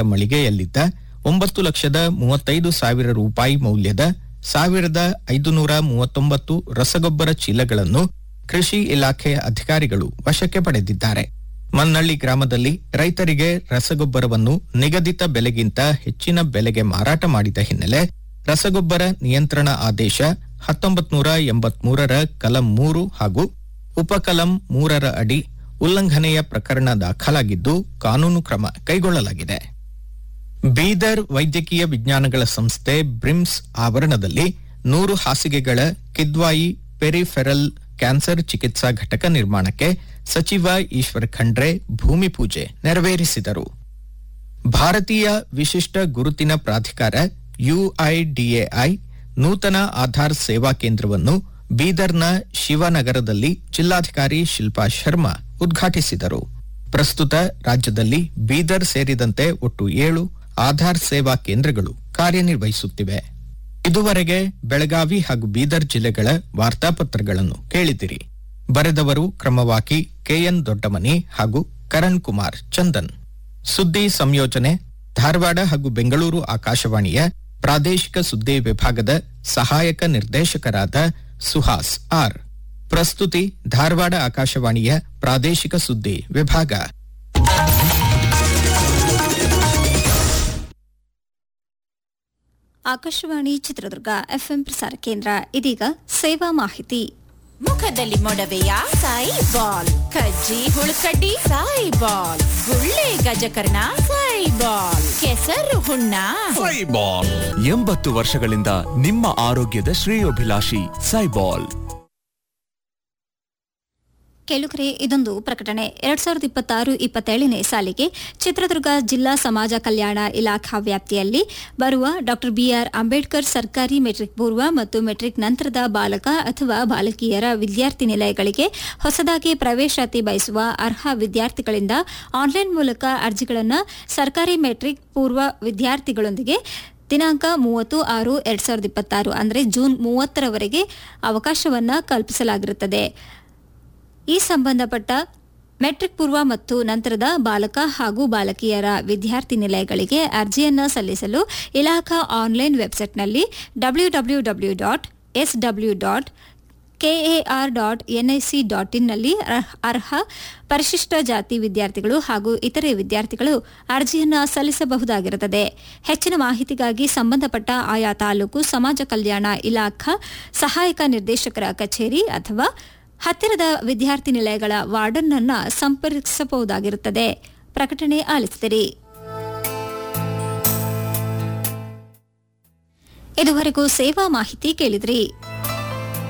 ಮಳಿಗೆಯಲ್ಲಿದ್ದ ಒಂಬತ್ತು ಲಕ್ಷದ ಮೂವತ್ತೈದು ಸಾವಿರ ರೂಪಾಯಿ ಮೌಲ್ಯದ ಸಾವಿರದ ಐದುನೂರ ಮೂವತ್ತೊಂಬತ್ತು ರಸಗೊಬ್ಬರ ಚೀಲಗಳನ್ನು ಕೃಷಿ ಇಲಾಖೆಯ ಅಧಿಕಾರಿಗಳು ವಶಕ್ಕೆ ಪಡೆದಿದ್ದಾರೆ ಮನ್ನಳ್ಳಿ ಗ್ರಾಮದಲ್ಲಿ ರೈತರಿಗೆ ರಸಗೊಬ್ಬರವನ್ನು ನಿಗದಿತ ಬೆಲೆಗಿಂತ ಹೆಚ್ಚಿನ ಬೆಲೆಗೆ ಮಾರಾಟ ಮಾಡಿದ ಹಿನ್ನೆಲೆ ರಸಗೊಬ್ಬರ ನಿಯಂತ್ರಣ ಆದೇಶ ಹತ್ತೊಂಬತ್ ನೂರ ಎಂಬತ್ಮೂರರ ಕಲಂ ಮೂರು ಹಾಗೂ ಉಪಕಲಂ ಮೂರರ ಅಡಿ ಉಲ್ಲಂಘನೆಯ ಪ್ರಕರಣ ದಾಖಲಾಗಿದ್ದು ಕಾನೂನು ಕ್ರಮ ಕೈಗೊಳ್ಳಲಾಗಿದೆ ಬೀದರ್ ವೈದ್ಯಕೀಯ ವಿಜ್ಞಾನಗಳ ಸಂಸ್ಥೆ ಬ್ರಿಮ್ಸ್ ಆವರಣದಲ್ಲಿ ನೂರು ಹಾಸಿಗೆಗಳ ಕಿದ್ವಾಯಿ ಪೆರಿಫೆರಲ್ ಕ್ಯಾನ್ಸರ್ ಚಿಕಿತ್ಸಾ ಘಟಕ ನಿರ್ಮಾಣಕ್ಕೆ ಸಚಿವ ಈಶ್ವರ್ ಖಂಡ್ರೆ ಭೂಮಿ ಪೂಜೆ ನೆರವೇರಿಸಿದರು ಭಾರತೀಯ ವಿಶಿಷ್ಟ ಗುರುತಿನ ಪ್ರಾಧಿಕಾರ ಯುಐಡಿಎಐ ನೂತನ ಆಧಾರ್ ಸೇವಾ ಕೇಂದ್ರವನ್ನು ಬೀದರ್ನ ಶಿವನಗರದಲ್ಲಿ ಜಿಲ್ಲಾಧಿಕಾರಿ ಶಿಲ್ಪಾ ಶರ್ಮಾ ಉದ್ಘಾಟಿಸಿದರು ಪ್ರಸ್ತುತ ರಾಜ್ಯದಲ್ಲಿ ಬೀದರ್ ಸೇರಿದಂತೆ ಒಟ್ಟು ಏಳು ಆಧಾರ್ ಸೇವಾ ಕೇಂದ್ರಗಳು ಕಾರ್ಯನಿರ್ವಹಿಸುತ್ತಿವೆ ಇದುವರೆಗೆ ಬೆಳಗಾವಿ ಹಾಗೂ ಬೀದರ್ ಜಿಲ್ಲೆಗಳ ವಾರ್ತಾಪತ್ರಗಳನ್ನು ಕೇಳಿದಿರಿ ಬರೆದವರು ಕ್ರಮವಾಗಿ ಕೆಎನ್ ದೊಡ್ಡಮನಿ ಹಾಗೂ ಕರಣ್ ಕುಮಾರ್ ಚಂದನ್ ಸುದ್ದಿ ಸಂಯೋಜನೆ ಧಾರವಾಡ ಹಾಗೂ ಬೆಂಗಳೂರು ಆಕಾಶವಾಣಿಯ ಪ್ರಾದೇಶಿಕ ಸುದ್ದಿ ವಿಭಾಗದ ಸಹಾಯಕ ನಿರ್ದೇಶಕರಾದ ಸುಹಾಸ್ ಆರ್ ಪ್ರಸ್ತುತಿ ಧಾರವಾಡ ಆಕಾಶವಾಣಿಯ ಪ್ರಾದೇಶಿಕ ಸುದ್ದಿ ವಿಭಾಗ ಆಕಾಶವಾಣಿ ಚಿತ್ರದುರ್ಗ ಎಫ್ಎಂ ಪ್ರಸಾರ ಕೇಂದ್ರ ಇದೀಗ ಸೇವಾ ಮಾಹಿತಿ ಮುಖದಲ್ಲಿ ಮೊಡವೆಯ ಸಾಯಿ ಬಾಲ್ ಕಜ್ಜಿ ಹುಳುಕಡ್ಡಿ ಸಾಯಿ ಬಾಲ್ ಗುಳ್ಳೆ ಗಜಕರ್ಣ ಸಾಯಿ ಬಾಲ್ ಕೆಸರು ಹುಣ್ಣ ಸೈಬಾಲ್ ಎಂಬತ್ತು ವರ್ಷಗಳಿಂದ ನಿಮ್ಮ ಆರೋಗ್ಯದ ಶ್ರೇಯೋಭಿಲಾಷಿ ಸೈಬಾಲ್ ಕೆಲುಕರೆ ಇದೊಂದು ಪ್ರಕಟಣೆ ಎರಡ್ ಸಾವಿರದ ಇಪ್ಪತ್ತಾರು ಇಪ್ಪತ್ತೇಳನೇ ಸಾಲಿಗೆ ಚಿತ್ರದುರ್ಗ ಜಿಲ್ಲಾ ಸಮಾಜ ಕಲ್ಯಾಣ ಇಲಾಖಾ ವ್ಯಾಪ್ತಿಯಲ್ಲಿ ಬರುವ ಡಾ ಬಿಆರ್ ಅಂಬೇಡ್ಕರ್ ಸರ್ಕಾರಿ ಮೆಟ್ರಿಕ್ ಪೂರ್ವ ಮತ್ತು ಮೆಟ್ರಿಕ್ ನಂತರದ ಬಾಲಕ ಅಥವಾ ಬಾಲಕಿಯರ ವಿದ್ಯಾರ್ಥಿ ನಿಲಯಗಳಿಗೆ ಹೊಸದಾಗಿ ಪ್ರವೇಶಾತಿ ಬಯಸುವ ಅರ್ಹ ವಿದ್ಯಾರ್ಥಿಗಳಿಂದ ಆನ್ಲೈನ್ ಮೂಲಕ ಅರ್ಜಿಗಳನ್ನು ಸರ್ಕಾರಿ ಮೆಟ್ರಿಕ್ ಪೂರ್ವ ವಿದ್ಯಾರ್ಥಿಗಳೊಂದಿಗೆ ದಿನಾಂಕ ಮೂವತ್ತು ಆರು ಎರಡ್ ಸಾವಿರದ ಇಪ್ಪತ್ತಾರು ಅಂದರೆ ಜೂನ್ ಮೂವತ್ತರವರೆಗೆ ಅವಕಾಶವನ್ನು ಕಲ್ಪಿಸಲಾಗಿರುತ್ತದೆ ಈ ಸಂಬಂಧಪಟ್ಟ ಮೆಟ್ರಿಕ್ ಪೂರ್ವ ಮತ್ತು ನಂತರದ ಬಾಲಕ ಹಾಗೂ ಬಾಲಕಿಯರ ವಿದ್ಯಾರ್ಥಿ ನಿಲಯಗಳಿಗೆ ಅರ್ಜಿಯನ್ನು ಸಲ್ಲಿಸಲು ಇಲಾಖಾ ಆನ್ಲೈನ್ ವೆಬ್ಸೈಟ್ನಲ್ಲಿ W W W dot S W dot KAR dot NIC dot ಇನ್ನಲ್ಲಿ ಅರ್ಹ ಪರಿಶಿಷ್ಟ ಜಾತಿ ವಿದ್ಯಾರ್ಥಿಗಳು ಹಾಗೂ ಇತರೆ ವಿದ್ಯಾರ್ಥಿಗಳು ಅರ್ಜಿಯನ್ನು ಸಲ್ಲಿಸಬಹುದಾಗಿರುತ್ತದೆ ಹೆಚ್ಚಿನ ಮಾಹಿತಿಗಾಗಿ ಸಂಬಂಧಪಟ್ಟ ಆಯಾ ತಾಲೂಕು ಸಮಾಜ ಕಲ್ಯಾಣ ಇಲಾಖಾ ಸಹಾಯಕ ನಿರ್ದೇಶಕರ ಕಚೇರಿ ಅಥವಾ ಹತ್ತಿರದ ವಿದ್ಯಾರ್ಥಿ ನಿಲಯಗಳ ವಾರ್ಡನ್ ಅನ್ನ ಸಂಪರ್ಕಿಸಬಹುದಾಗಿರುತ್ತದೆ ಪ್ರಕಟಣೆ ಆಲಿಸಿದಿರಿ ಇದುವರೆಗೂ ಸೇವಾ ಮಾಹಿತಿ ಕೇಳಿದ್ರಿ